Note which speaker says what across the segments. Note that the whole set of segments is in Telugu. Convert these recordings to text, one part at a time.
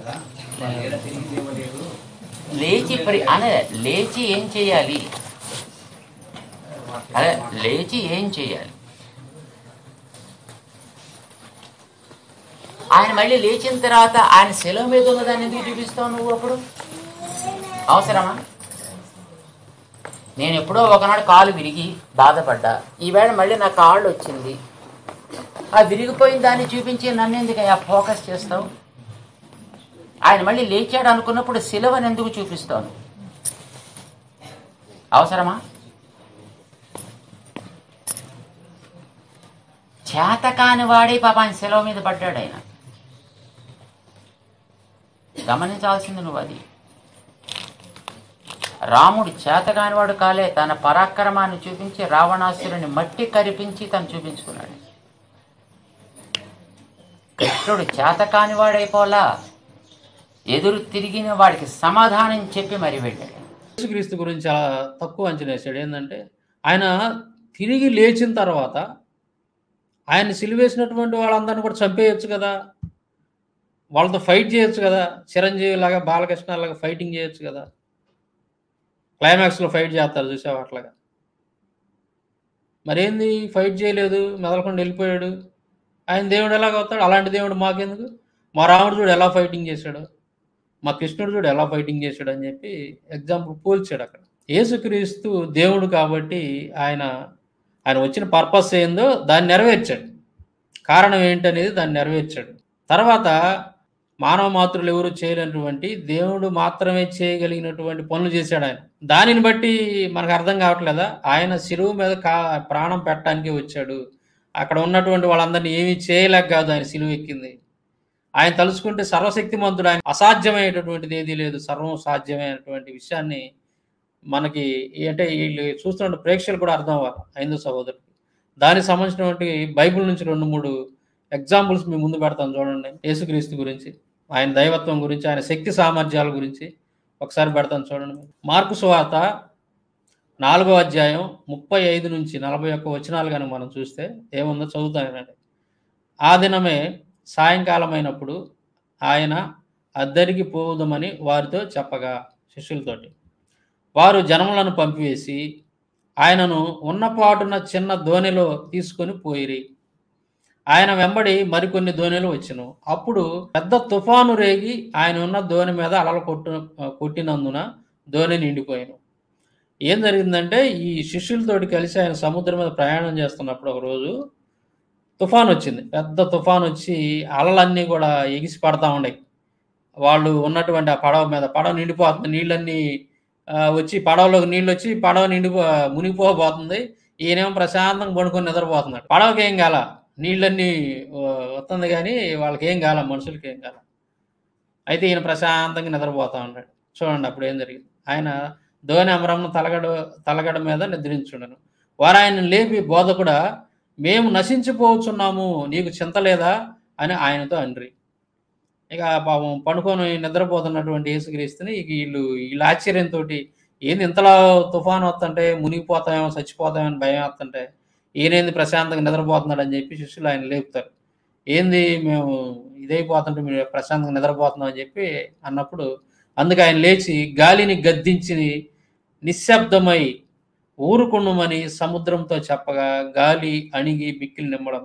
Speaker 1: కదా వాళ్ళు ఏడ తిరిగి లేవలేదు
Speaker 2: లేచి పరి అనే లేచి ఏం చేయాలి అదే లేచి ఏం చేయాలి ఆయన మళ్ళీ లేచిన తర్వాత ఆయన సెలవు మీద ఉన్నదాన్ని ఎందుకు చూపిస్తావు నువ్వు అప్పుడు అవసరమా నేను ఎప్పుడో ఒకనాడు కాలు విరిగి బాధపడ్డా ఈవేళ మళ్ళీ నా కాళ్ళు వచ్చింది ఆ విరిగిపోయిన దాన్ని చూపించి నన్ను ఎందుకు ఫోకస్ చేస్తావు ఆయన మళ్ళీ లేచాడు అనుకున్నప్పుడు సిలువను ఎందుకు చూపిస్తాను అవసరమా చేతకాని వాడే పాప ఆయన సెలవు మీద పడ్డాడు ఆయన గమనించాల్సింది నువ్వు అది రాముడు చేతకానివాడు కాలే తన పరాక్రమాన్ని చూపించి రావణాసురుని మట్టి కరిపించి తను చూపించుకున్నాడు కృష్ణుడు చేతకానివాడైపోలా ఎదురు తిరిగిన వాడికి సమాధానం చెప్పి మరి వెళ్ళాడు
Speaker 3: యేసుక్రీస్తు గురించి చాలా తక్కువ అంచనా వేసాడు ఏంటంటే ఆయన తిరిగి లేచిన తర్వాత ఆయన సిలివేసినటువంటి వాళ్ళందరిని కూడా చంపేయచ్చు కదా వాళ్ళతో ఫైట్ చేయొచ్చు కదా చిరంజీవి లాగా బాలకృష్ణ లాగా ఫైటింగ్ చేయొచ్చు కదా క్లైమాక్స్లో ఫైట్ చేస్తారు చూసావు అట్లాగా మరేంది ఫైట్ చేయలేదు మెదలకుండా వెళ్ళిపోయాడు ఆయన దేవుడు ఎలాగ అవుతాడు అలాంటి దేవుడు మాకెందుకు మా రాముడు చూడు ఎలా ఫైటింగ్ చేశాడు మా కృష్ణుడు చూడు ఎలా ఫైటింగ్ చేశాడు అని చెప్పి ఎగ్జాంపుల్ పోల్చాడు అక్కడ యేసుక్రీస్తు దేవుడు కాబట్టి ఆయన ఆయన వచ్చిన పర్పస్ ఏందో దాన్ని నెరవేర్చాడు కారణం ఏంటనేది దాన్ని నెరవేర్చాడు తర్వాత మానవ మాతృలు ఎవరు చేయలేనటువంటి దేవుడు మాత్రమే చేయగలిగినటువంటి పనులు చేశాడు ఆయన దానిని బట్టి మనకు అర్థం కావట్లేదా ఆయన శిరువు మీద కా ప్రాణం పెట్టడానికి వచ్చాడు అక్కడ ఉన్నటువంటి వాళ్ళందరినీ ఏమీ చేయలేక కాదు ఆయన సిలువ ఎక్కింది ఆయన తలుచుకుంటే సర్వశక్తిమంతుడు ఆయన అసాధ్యమైనటువంటిది ఏదీ లేదు సర్వం సాధ్యమైనటువంటి విషయాన్ని మనకి అంటే వీళ్ళు చూస్తున్న ప్రేక్షకులు కూడా అర్థం అవ్వాలి హైందూ సహోదరుడు దానికి సంబంధించినటువంటి బైబిల్ నుంచి రెండు మూడు ఎగ్జాంపుల్స్ మీ ముందు పెడతాను చూడండి యేసుక్రీస్తు గురించి ఆయన దైవత్వం గురించి ఆయన శక్తి సామర్థ్యాల గురించి ఒకసారి పెడతాను చూడండి మార్కు సువార్త నాలుగో అధ్యాయం ముప్పై ఐదు నుంచి నలభై ఒక్క వచనాలు కనుక మనం చూస్తే ఏముందో చదువుతానండి ఆ దినమే సాయంకాలం అయినప్పుడు ఆయన అద్దరికి పోవుదమని వారితో చెప్పగా శిష్యులతోటి వారు జనములను పంపివేసి ఆయనను ఉన్నపాటున చిన్న దోణిలో తీసుకొని పోయిరి ఆయన వెంబడి మరికొన్ని దోణిలు వచ్చును అప్పుడు పెద్ద తుఫాను రేగి ఆయన ఉన్న దోణి మీద అలలు కొట్టు కొట్టినందున దోణి నిండిపోయాను ఏం జరిగిందంటే ఈ శిష్యులతోటి కలిసి ఆయన సముద్రం మీద ప్రయాణం చేస్తున్నప్పుడు ఒక రోజు తుఫాన్ వచ్చింది పెద్ద తుఫాన్ వచ్చి అలలన్నీ కూడా ఎగిసి పడతా ఉన్నాయి వాళ్ళు ఉన్నటువంటి ఆ పడవ మీద పడవ నిండిపోతుంది నీళ్ళన్నీ ఆ, వచ్చి పడవలోకి నీళ్ళు వచ్చి పడవ నిండిపో మునిగిపోబోతుంది ఈయనేమో ప్రశాంతంగా పడుకొని నిద్రపోతున్నాడు పడవకి ఏం కాల నీళ్ళన్నీ ఆ, వస్తుంది కానీ వాళ్ళకి ఏం కాల మనుషులకి ఏం కాల అయితే ఈయన ప్రశాంతంగా నిద్రపోతా ఉన్నాడు చూడండి అప్పుడు ఏం జరిగింది ఆయన ధోని అమరమ్మ తలగడ తలగడ మీద నిద్రించుండను వారు ఆయన లేపి బోధ కూడా మేము నశించిపోతున్నాము నీకు చింత లేదా అని ఆయనతో అండ్రి ఇక పాపం పనుకొని నిద్రపోతున్నటువంటి యేసుక్రీస్తుని ఇక వీళ్ళు వీళ్ళ ఆశ్చర్యంతో ఏంది ఇంతలా తుఫాను వస్తుంటే మునిగిపోతామేమో చచ్చిపోతామేమో అని భయం వస్తుంటే ఈయనేంది ప్రశాంతంగా నిద్రపోతున్నాడు అని చెప్పి శిష్యులు ఆయన లేపుతారు ఏంది మేము ఇదైపోతుంటే మీరు ప్రశాంతంగా నిద్రపోతున్నాం అని చెప్పి అన్నప్పుడు అందుకు ఆయన లేచి గాలిని గద్దించి నిశ్శబ్దమై ఊరుకుండమని సముద్రంతో చెప్పగా గాలి అణిగి బిక్కిలి నిమ్మడం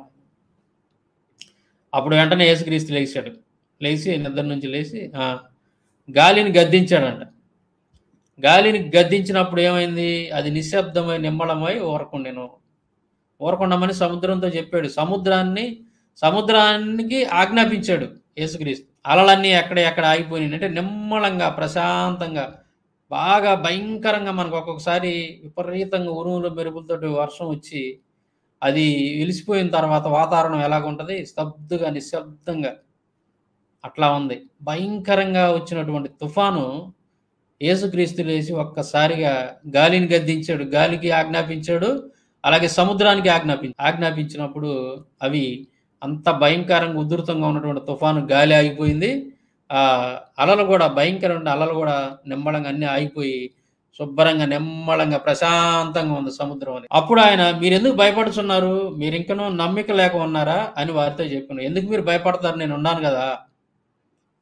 Speaker 3: అప్పుడు వెంటనే యేసుక్రీస్తు లేచాడు లేచి నిద్ర నుంచి లేచి ఆ, గాలిని గద్దించాడంట గాలిని గద్దించినప్పుడు ఏమైంది అది నిశ్శబ్దమై నిమ్మలమై ఊరకుండెను ఊరకుండమని సముద్రంతో చెప్పాడు సముద్రాన్ని సముద్రానికి ఆజ్ఞాపించాడు యేసుక్రీస్తు అలలన్నీ ఎక్కడ ఎక్కడ ఆగిపోయినాయి అంటే నిమ్మలంగా ప్రశాంతంగా బాగా భయంకరంగా మనకు ఒక్కొక్కసారి విపరీతంగా ఉరుములు మెరుపులతోటి వర్షం వచ్చి అది వెలిసిపోయిన తర్వాత వాతావరణం ఎలాగుంటుంది స్తబ్దుగా నిశ్శబ్దంగా అట్లా ఉంది భయంకరంగా వచ్చినటువంటి తుఫాను యేసుక్రీస్తు లేచి ఒక్కసారిగా గాలిని గద్దించాడు గాలికి ఆజ్ఞాపించాడు అలాగే సముద్రానికి ఆజ్ఞాపి ఆజ్ఞాపించినప్పుడు అవి అంత భయంకరంగా ఉధృతంగా ఉన్నటువంటి తుఫాను గాలి ఆగిపోయింది ఆ అలలు కూడా భయంకరమైన అలలు కూడా నిమ్మలంగా అన్ని ఆగిపోయి శుభ్రంగా నిమ్మలంగా ప్రశాంతంగా ఉంది సముద్రం అని అప్పుడు ఆయన మీరు ఎందుకు భయపడుతున్నారు మీరు ఇంకనూ నమ్మిక లేక ఉన్నారా అని వారితో చెప్పాను ఎందుకు మీరు భయపడతారు నేను ఉన్నాను కదా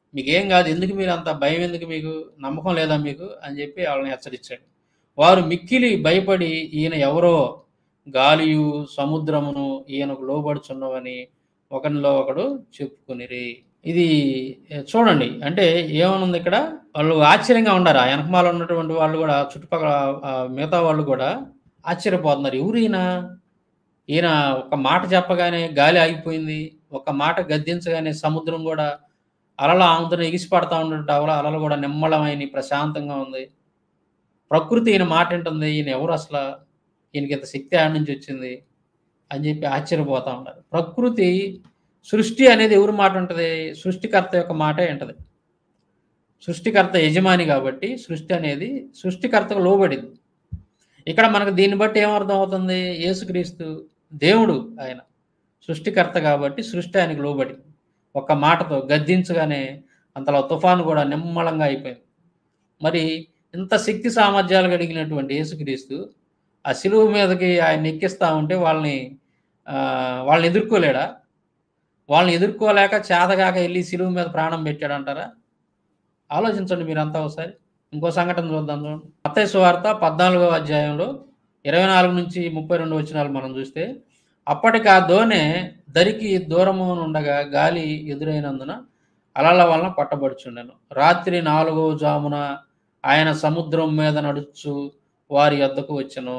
Speaker 3: మీకేం కాదు ఎందుకు మీరు అంత భయం ఎందుకు మీకు నమ్మకం లేదా మీకు అని చెప్పి వాళ్ళని హెచ్చరించాడు వారు మిక్కిలి భయపడి ఈయన ఎవరో గాలియు సముద్రమును ఈయనకు లోబడుచున్నవని ఒకరిలో ఒకడు చెప్పుకునిరి ఇది ఏ, చూడండి అంటే ఏమనుంది ఇక్కడ వాళ్ళు ఆశ్చర్యంగా ఉన్నారు ఆ వెనకమాల ఉన్నటువంటి వాళ్ళు కూడా చుట్టుపక్కల ఆ, మిగతా వాళ్ళు కూడా ఆశ్చర్యపోతున్నారు ఎవరు ఈయన ఈయన ఒక మాట చెప్పగానే గాలి ఆగిపోయింది ఒక మాట గద్దించగానే సముద్రం కూడా అలల ఆముతున్న ఎగిసిపడతా ఉన్నట్టు అవల అలలు కూడా నిమ్మలమైన ప్రశాంతంగా ఉంది ప్రకృతి ఈయన మాట వింటుంది ఈయన ఎవరు అసలు ఈయనకి ఇంత శక్తి ఆడి నుంచి వచ్చింది అని చెప్పి ఆశ్చర్యపోతా ఉన్నారు ప్రకృతి సృష్టి అనేది ఎవరి మాట ఉంటుంది సృష్టికర్త యొక్క మాటే ఉంటుంది సృష్టికర్త యజమాని కాబట్టి సృష్టి అనేది సృష్టికర్తకు లోబడింది ఇక్కడ మనకు దీన్ని బట్టి ఏమర్థం అవుతుంది యేసుక్రీస్తు దేవుడు ఆయన సృష్టికర్త కాబట్టి సృష్టి ఆయనకు లోబడి ఒక్క మాటతో గద్దించగానే అంతలో తుఫాను కూడా నిమ్మలంగా అయిపోయింది మరి ఇంత శక్తి సామర్థ్యాలు కలిగినటువంటి యేసుక్రీస్తు ఆ సిలువు మీదకి ఆయన ఎక్కిస్తూ ఉంటే వాళ్ళని ఆ, వాళ్ళని ఎదుర్కోలేడా వాళ్ళని ఎదుర్కోలేక చేతగాక వెళ్ళి సిలువు మీద ప్రాణం పెట్టాడు అంటారా ఆలోచించండి మీరంతా ఒకసారి ఇంకో సంఘటన చూద్దాం చూడండి అత్తయ్య సువార్త పద్నాలుగో అధ్యాయంలో ఇరవై నాలుగు నుంచి ముప్పై రెండు వచనాలు మనం చూస్తే అప్పటికి ఆ దోణె దరికి దూరము ఉండగా గాలి ఎదురైనందున అలల వలన పట్టబడుచుండెను రాత్రి నాలుగో జామున ఆయన సముద్రం మీద నడుచు వారి వద్దకు వచ్చెను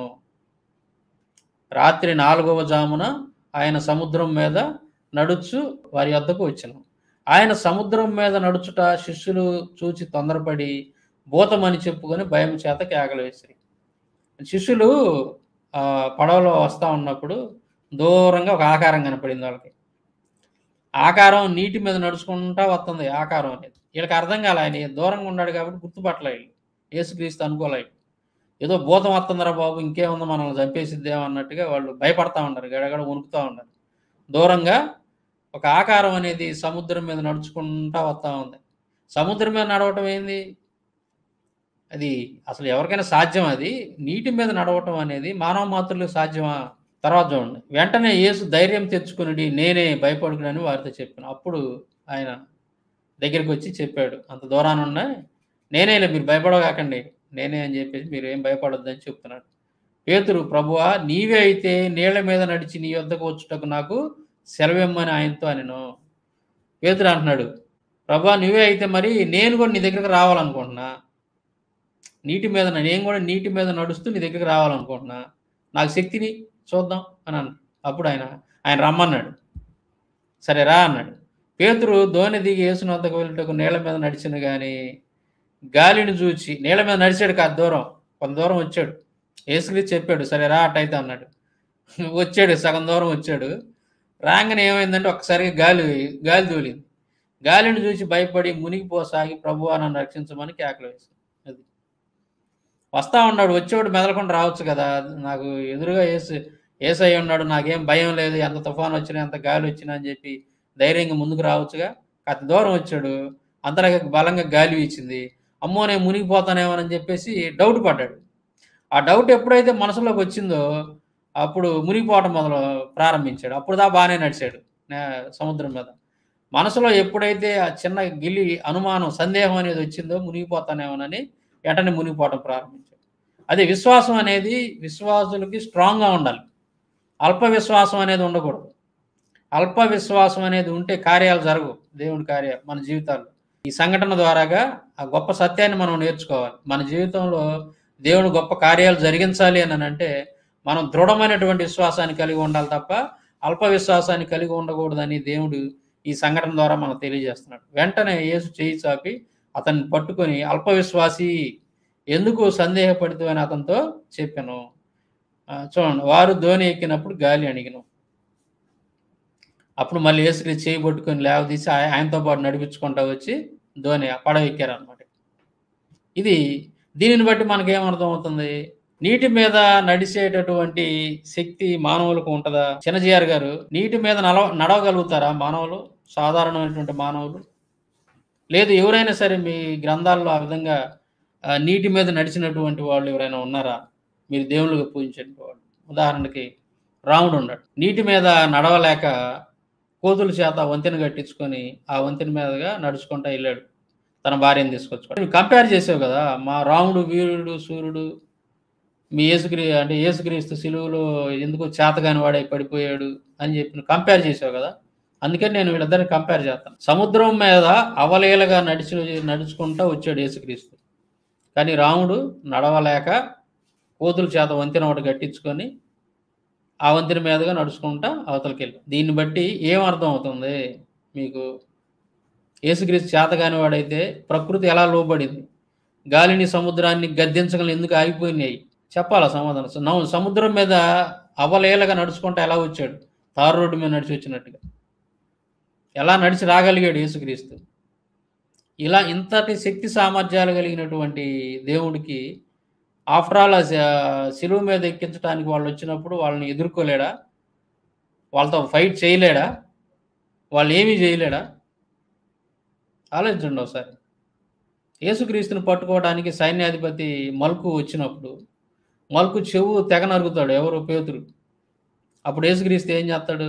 Speaker 3: రాత్రి నాలుగవ జామున ఆయన సముద్రం మీద నడుచు వారి వద్దకు వచ్చెను ఆయన సముద్రం మీద నడుచుట శిష్యులు చూచి తొందరపడి భూతమని చెప్పుకొని భయం చేత కేకలు వేసిరి శిష్యులు ఆ, పడవలో వస్తూ ఉన్నప్పుడు దూరంగా ఒక ఆకారం కనపడింది వాళ్ళకి ఆకారం నీటి మీద నడుచుకుంటా వస్తుంది ఆకారం అనేది వీళ్ళకి అర్థం కాలే ఆయన దూరంగా ఉన్నాడు కాబట్టి గుర్తుపట్టలే వీళ్ళు యేసుక్రీస్తు అనుకోలే ఏదో భూతం వస్తుందిరా బాబు ఇంకేముందో మనల్ని చంపేసిద్దేమో అన్నట్టుగా వాళ్ళు భయపడతా ఉన్నారు గడగడ వణుకుతూ ఉన్నారు దూరంగా ఒక ఆకారం అనేది సముద్రం మీద నడుచుకుంటా వస్తూ ఉంది సముద్రం మీద నడవటం ఏంది అది అసలు ఎవరికైనా సాధ్యం అది నీటి మీద నడవటం అనేది మానవ మాతృలకు సాధ్యమా తర్వాత చూడండి వెంటనే యేసు ధైర్యం తెచ్చుకుని నేనే భయపడుకునని వారితో చెప్పాను అప్పుడు ఆయన దగ్గరికి వచ్చి చెప్పాడు అంత దూరాన ఉన్న నేనేలే మీరు భయపడగాకండి నేనే అని చెప్పేసి మీరు ఏం భయపడొద్దని చెప్తున్నాడు పేతురు ప్రభువా నీవే అయితే నీళ్ల మీద నడిచి నీ వద్దకు వచ్చుటకు నాకు సెలవిమ్మని ఆయనతో అనను పేతురు అంటున్నాడు ప్రభా నువ్వే అయితే మరి నేను కూడా నీ దగ్గరికి రావాలనుకుంటున్నా నీటి మీద నేను కూడా నీటి మీద నడుస్తూ నీ దగ్గరికి రావాలనుకుంటున్నా నాకు శక్తిని చూద్దాం అని అన్నాడు అప్పుడు ఆయన ఆయన రమ్మన్నాడు సరే రా అన్నాడు పేతురు దోణి దిగి యేసుని వద్దకు వెళ్ళటకు నీళ్ళ మీద నడిచిన కానీ గాలిని చూచి నీళ్ళ మీద నడిచాడు కాదు దూరం కొంత దూరం వచ్చాడు యేసుకి చెప్పాడు సరే రా అట్టయితే అన్నాడు వచ్చాడు సగం దూరం వచ్చాడు రాగానే ఏమైందంటే ఒక్కసారిగా గాలి గాలి తోలింది గాలిని చూసి భయపడి మునిగిపోసాగి ప్రభువా నన్ను రక్షించమని కేకలు వేశాడు అది వస్తా ఉన్నాడు వచ్చేవాడు మెదలకుండా రావచ్చు కదా నాకు ఎదురుగా ఏసు ఏసై ఉన్నాడు నాకేం భయం లేదు ఎంత తుఫాన్ వచ్చినా ఎంత గాలి వచ్చినా అని చెప్పి ధైర్యంగా ముందుకు రావచ్చుగా కాస్త దూరం వచ్చాడు అంతలాగా బలంగా గాలి వీచింది అమ్మో నేను మునిగిపోతానేమోనని చెప్పేసి డౌట్ పడ్డాడు ఆ డౌట్ ఎప్పుడైతే మనసులోకి వచ్చిందో అప్పుడు మునిగిపోవటం మొదలు ప్రారంభించాడు అప్పుడు దా బాగానే నడిచాడు నే- సముద్రం మీద మనసులో ఎప్పుడైతే ఆ చిన్న గిలి అనుమానం సందేహం అనేది వచ్చిందో మునిగిపోతానేమోనని వెంటనే మునిగిపోవటం ప్రారంభించాడు అదే విశ్వాసం అనేది విశ్వాసులకి స్ట్రాంగ్గా ఉండాలి అల్ప విశ్వాసం అనేది ఉండకూడదు అల్ప విశ్వాసం అనేది ఉంటే కార్యాలు జరగవు దేవుడి కార్యాలు మన జీవితాల్లో ఈ సంఘటన ద్వారాగా ఆ గొప్ప సత్యాన్ని మనం నేర్చుకోవాలి మన జీవితంలో దేవుడు గొప్ప కార్యాలు జరిగించాలి అని అంటే మనం దృఢమైనటువంటి విశ్వాసాన్ని కలిగి ఉండాలి తప్ప అల్ప విశ్వాసాన్ని కలిగి ఉండకూడదని దేవుడు ఈ సంఘటన ద్వారా మనకు తెలియజేస్తున్నాడు వెంటనే యేసు చేయి చాపి అతన్ని పట్టుకొని అల్ప విశ్వాసి ఎందుకు సందేహపడుతూ అని అతనితో చెప్పాను ఆ, చూడండి వారు ధోని ఎక్కినప్పుడు గాలి అణిగిన అప్పుడు మళ్ళీ యేసుకి చేయి పట్టుకొని లేవదీసి ఆయ- ఆయనతో పాటు నడిపించుకుంటా వచ్చి ధోని పడవ ఎక్కారనమాట ఇది దీనిని బట్టి మనకి ఏమర్థం అవుతుంది నీటి మీద నడిచేటటువంటి శక్తి మానవులకు ఉంటుందా చిన్నజీఆర్ గారు నీటి మీద నడవ నడవగలుగుతారా మానవులు సాధారణమైనటువంటి మానవులు లేదు ఎవరైనా సరే మీ గ్రంథాల్లో ఆ విధంగా ఆ, నీటి మీద నడిచినటువంటి వాళ్ళు ఎవరైనా ఉన్నారా మీరు దేవుళ్ళుగా పూజించేటువంటి వాళ్ళు ఉదాహరణకి రాముడు ఉన్నాడు నీటి మీద నడవలేక కోతుల చేత వంతెన కట్టించుకొని ఆ వంతెన మీదుగా నడుచుకుంటా వెళ్ళాడు తన భార్యను తీసుకొచ్చుకోవడం నువ్వు కంపేర్ చేసావు కదా మా రాముడు వీరుడు సూర్యుడు మీ యేసుక్రీ అంటే యేసుక్రీస్తు సిలువలో ఎందుకు చేతగాని వాడై పడిపోయాడు అని చెప్పి నువ్వు కంపేర్ చేసావు కదా అందుకని నేను వీళ్ళిద్దరిని కంపేర్ చేస్తాను సముద్రం మీద అవలీలగా నడిచి నడుచుకుంటా వచ్చాడు యేసుక్రీస్తు కానీ రాముడు నడవలేక కోతుల చేత వంతెన ఒకటి కట్టించుకొని ఆ వంతెన మీదుగా నడుచుకుంటా అవతలకి వెళ్ళి దీన్ని బట్టి ఏం అర్థం అవుతుంది మీకు యేసుక్రీస్తు చేతగాని వాడైతే ప్రకృతి ఎలా లోబడింది గాలిని సముద్రాన్ని గద్దించగలను ఎందుకు ఆగిపోయినాయి చెప్పాలా సమాధానం స- నవ్వు సముద్రం మీద అవలేలగా నడుచుకుంటా ఎలా వచ్చాడు తారు రోడ్డు మీద నడిచి వచ్చినట్టుగా ఎలా నడిచి రాగలిగాడు యేసుక్రీస్తు ఇలా ఇంతటి శక్తి సామర్థ్యాలు కలిగినటువంటి దేవుడికి ఆఫ్టర్ ఆల్ శిలువ మీద ఎక్కించడానికి వాళ్ళు వచ్చినప్పుడు వాళ్ళని ఎదుర్కోలేడా వాళ్ళతో ఫైట్ చేయలేడా వాళ్ళు ఏమీ చేయలేడా ఆలోచించండి ఒకసారి యేసుక్రీస్తుని పట్టుకోవడానికి సైన్యాధిపతి మల్కు వచ్చినప్పుడు మల్కు చెవు తెగ నరుగుతాడు ఎవరు పేతురు అప్పుడు యేసుక్రీస్తు ఏం చేస్తాడు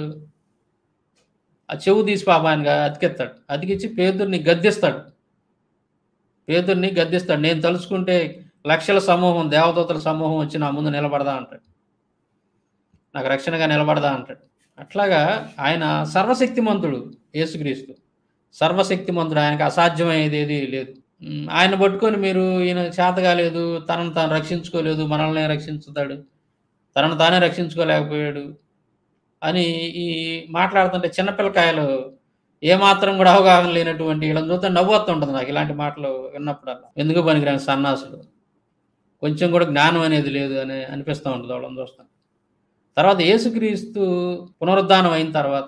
Speaker 3: ఆ చెవు తీసి పాపాయనగా అతికెత్తాడు అతికిచ్చి పేతుర్ని గద్దిస్తాడు పేతుర్ని గద్దిస్తాడు నేను తలుచుకుంటే లక్షల సమూహం దేవదూతల సమూహం వచ్చి నా ముందు నిలబడదా అంటాడు నాకు రక్షణగా నిలబడదా అంటాడు అట్లాగా ఆయన సర్వశక్తిమంతుడు యేసుక్రీస్తు సర్వశక్తిమంతుడు ఆయనకు అసాధ్యమయ్యేది ఏది లేదు ఉమ్, ఆయన పట్టుకొని మీరు ఈయన చేత కాలేదు తనను తాను రక్షించుకోలేదు మనల్ని రక్షించుతాడు తనను తానే రక్షించుకోలేకపోయాడు అని ఈ మాట్లాడుతుంటే చిన్నపిల్లకాయలు ఏమాత్రం కూడా అవగాహన లేనటువంటి వీళ్ళని చూస్తే నవ్వు వస్తుంటుంది నాకు ఇలాంటి మాటలు విన్నప్పుడల్లా ఎందుకు పనికిరాని సన్నాసులు కొంచెం కూడా జ్ఞానం అనేది లేదు అని అనిపిస్తూ ఉంటుంది వాళ్ళని చూస్తాను తర్వాత యేసుక్రీస్తు పునరుద్ధానం అయిన తర్వాత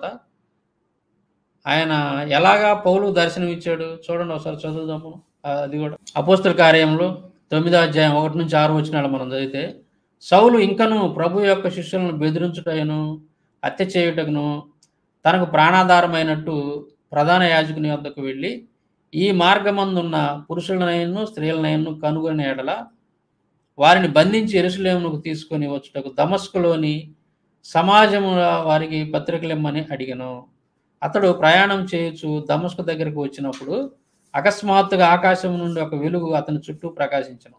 Speaker 3: ఆయన ఎలాగా పౌలు దర్శనం ఇచ్చాడు చూడండి ఒకసారి చదువుదాము ఆ, అది కూడా అపోస్తుల కార్యంలో తొమ్మిదో అధ్యాయం ఒకటి నుంచి ఆరు వచ్చినాడు మనం చదివితే సౌలు ఇంకను ప్రభు యొక్క శిష్యులను బెదిరించుటను హత్య చేయుటకును తనకు ప్రాణాధారమైనట్టు ప్రధాన యాజకుని వద్దకు వెళ్ళి ఈ మార్గమందున్న పురుషులనైను స్త్రీలనైను కనుగొని ఎడల వారిని బంధించి ఎరుసలేమునకు తీసుకొని వచ్చుటకు దమస్కులోని సమాజము వారికి పత్రికలిమ్మని అడిగను అతడు ప్రయాణం చేయొచ్చు దమస్కు దగ్గరకు వచ్చినప్పుడు అకస్మాత్తుగా ఆకాశం నుండి ఒక వెలుగు అతని చుట్టూ ప్రకాశించను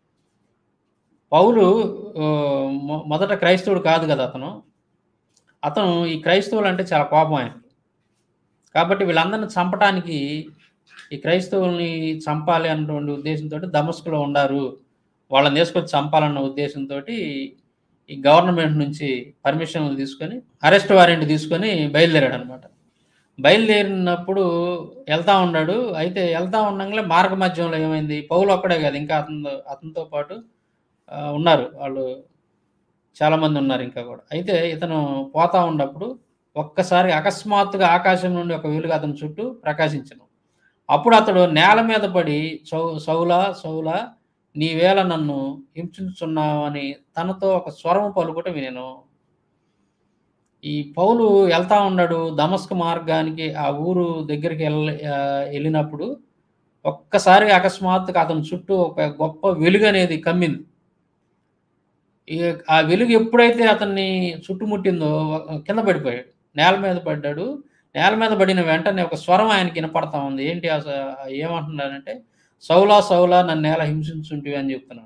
Speaker 3: పౌలు ఆ, మొ- మొదట క్రైస్తవుడు కాదు కదా అతను అతను ఈ క్రైస్తవులు అంటే చాలా కోపం ఆయన కాబట్టి వీళ్ళందరిని చంపటానికి ఈ క్రైస్తవుల్ని చంపాలి అన్నటువంటి ఉద్దేశంతో దమస్కులో ఉండారు వాళ్ళని తీసుకొచ్చి చంపాలన్న ఉద్దేశంతో ఈ గవర్నమెంట్ నుంచి పర్మిషన్లు తీసుకొని అరెస్ట్ వారెంట్ తీసుకొని బయలుదేరాడు అనమాట బయలుదేరినప్పుడు వెళ్తా ఉన్నాడు అయితే వెళ్తా ఉండగానే మార్గ మధ్యంలో ఏమైంది పౌలు ఒక్కడే కాదు ఇంకా అతను అతనితో పాటు ఆ, ఉన్నారు వాళ్ళు చాలామంది ఉన్నారు ఇంకా కూడా అయితే ఇతను పోతా ఉన్నప్పుడు ఒక్కసారి అకస్మాత్తుగా ఆకాశం నుండి ఒక వెలుగు అతని చుట్టూ ప్రకాశించను అప్పుడు అతడు నేల మీద పడి సౌ సౌలా సౌలా నీవేళ నన్ను హింసించున్నావని తనతో ఒక స్వరం పలుకుట వినెను ఈ పౌలు వెళ్తా ఉన్నాడు దమస్క మార్గానికి ఆ ఊరు దగ్గరికి వెళ్ళ ఆ, వెళ్ళినప్పుడు ఒక్కసారి అకస్మాత్తుగా అతని చుట్టూ ఒక గొప్ప వెలుగు అనేది కమ్మింది ఈ ఆ వెలుగు ఎప్పుడైతే అతన్ని చుట్టుముట్టిందో ఒక- కింద పడిపోయాడు నేల మీద పడ్డాడు నేల మీద పడిన వెంటనే ఒక స్వరం ఆయనకి వినపడతా ఉంది ఏంటి అసలు ఏమంటున్నాడంటే సౌలా సౌలా నన్ను నేల హింసించుంటివి అని చెప్తున్నాడు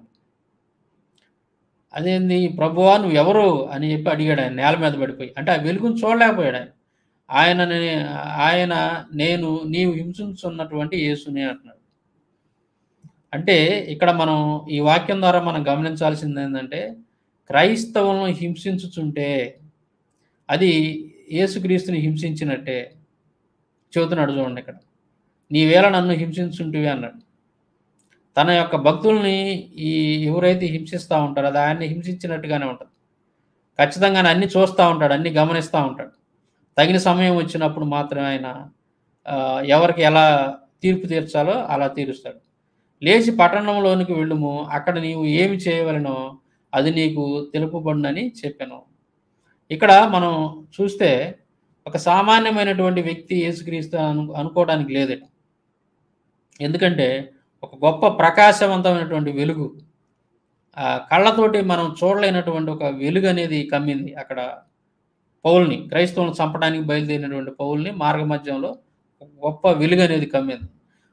Speaker 3: అదేంది ప్రభువా నువ్వు ఎవరు అని చెప్పి అడిగాడు ఆయన నేల మీద పడిపోయి అంటే ఆ వెలుగును చూడలేకపోయాడు ఆయన ఆయన నే- ఆయన నేను నీవు హింసించున్నటువంటి యేసుని అంటున్నాడు అంటే ఇక్కడ మనం ఈ వాక్యం ద్వారా మనం గమనించాల్సింది ఏంటంటే క్రైస్తవులను హింసించుచుంటే అది యేసుక్రీస్తుని హింసించినట్టే చెబుతున్నాడు చూడండి ఇక్కడ నీవేళ నన్ను హింసించుంటివి అన్నాడు తన యొక్క భక్తుల్ని ఈ ఎవరైతే హింసిస్తూ ఉంటారో అది ఆయన్ని హింసించినట్టుగానే ఉంటుంది ఖచ్చితంగా ఆయన అన్ని చూస్తూ ఉంటాడు అన్ని గమనిస్తూ ఉంటాడు తగిన సమయం వచ్చినప్పుడు మాత్రమే ఆయన ఆ, ఎవరికి ఎలా తీర్పు తీర్చాలో అలా తీరుస్తాడు లేచి పట్టణంలోనికి వెళ్ళుము అక్కడ నీవు ఏమి చేయవలనో అది నీకు తెలుపబడినని చెప్పాను ఇక్కడ మనం చూస్తే ఒక సామాన్యమైనటువంటి వ్యక్తి యేసుక్రీస్తు అను అనుకోవడానికి లేదట ఎందుకంటే ఒక గొప్ప ప్రకాశవంతమైనటువంటి వెలుగు ఆ కళ్ళతోటి మనం చూడలేనటువంటి ఒక వెలుగు అనేది కమ్మింది అక్కడ పౌల్ని క్రైస్తవులను చంపడానికి బయలుదేరినటువంటి పౌల్ని మార్గ మధ్యంలో ఒక గొప్ప వెలుగు అనేది కమ్మింది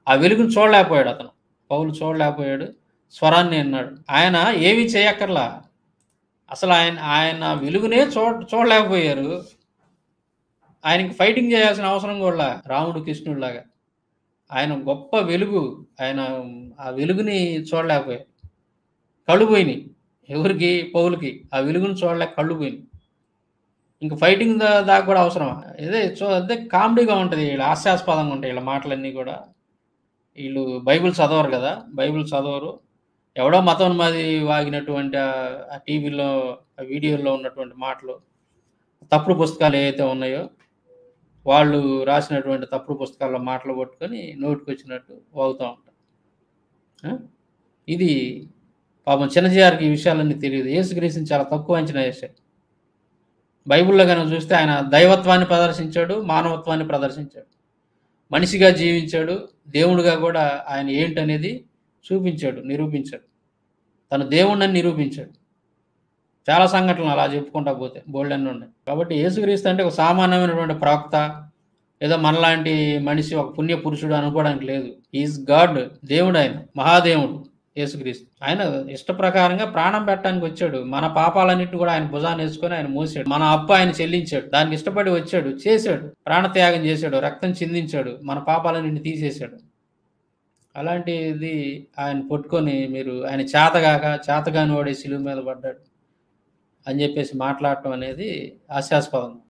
Speaker 3: ఆ వెలుగును చూడలేకపోయాడు అతను పౌలు చూడలేకపోయాడు స్వరాన్ని అన్నాడు ఆయన ఏమీ చేయక్కర్లా అసలు ఆయన ఆయన వెలుగునే చూ చూడలేకపోయారు ఆయనకి ఫైటింగ్ చేయాల్సిన అవసరం కూడా రాముడు కృష్ణుడిలాగా ఆయన గొప్ప వెలుగు ఆయన ఆ వెలుగుని చూడలేకపోయారు కళ్ళు పోయినాయి ఎవరికి పౌలకి ఆ వెలుగుని చూడలేక కళ్ళు పోయినాయి ఇంక ఫైటింగ్ దా దాకా కూడా అవసరమా ఇదే చూ అదే కామెడీగా ఉంటుంది వీళ్ళ హాస్యాస్పదంగా ఉంటాయి వీళ్ళ మాటలన్నీ కూడా వీళ్ళు బైబిల్ చదవరు కదా బైబిల్ చదవరు ఎవడో మతం మాది వాగినటువంటి ఆ- ఆ టీవీలో ఆ వీడియోలో ఉన్నటువంటి మాటలు తప్పుడు పుస్తకాలు ఏవైతే ఉన్నాయో వాళ్ళు రాసినటువంటి తప్పుడు పుస్తకాల్లో మాటలు పట్టుకొని నోటికి వచ్చినట్టు వాగుతూ ఉంటారు ఆ? ఇది పాపం చిన్నజీఆర్కి ఈ విషయాలన్నీ తెలియదు యేసుక్రీస్తుని చాలా తక్కువ అంచనా వేశాడు బైబిల్లో కనుక చూస్తే ఆయన దైవత్వాన్ని ప్రదర్శించాడు మానవత్వాన్ని ప్రదర్శించాడు మనిషిగా జీవించాడు దేవుడిగా కూడా ఆయన ఏంటనేది చూపించాడు నిరూపించాడు తను దేవుణ్ణని నిరూపించాడు చాలా సంఘటనలు అలా చెప్పుకుంటా పోతే బోల్డెన్ ఉన్నాయి కాబట్టి యేసుక్రీస్తు అంటే ఒక సామాన్యమైనటువంటి ప్రవక్త ఏదో మనలాంటి మనిషి ఒక పుణ్య పురుషుడు అనుకోవడానికి లేదు ఈజ్ గాడ్ దేవుడు ఆయన మహాదేవుడు యేసుక్రీస్తు ఆయన ఇష్ట ప్రకారంగా ప్రాణం పెట్టడానికి వచ్చాడు మన పాపాలన్నింటిని కూడా ఆయన భుజాన్ని వేసుకొని ఆయన మోసాడు మన అప్పు ఆయన చెల్లించాడు దానికి ఇష్టపడి వచ్చాడు చేశాడు ప్రాణత్యాగం చేశాడు రక్తం చిందించాడు మన పాపాలన్నింటిని తీసేశాడు అలాంటిది ఆయన పట్టుకొని మీరు ఆయన చేతగాక చేతగాని వాడే సిలువు మీద పడ్డాడు అని చెప్పేసి మాట్లాడటం అనేది హాస్యాస్పదం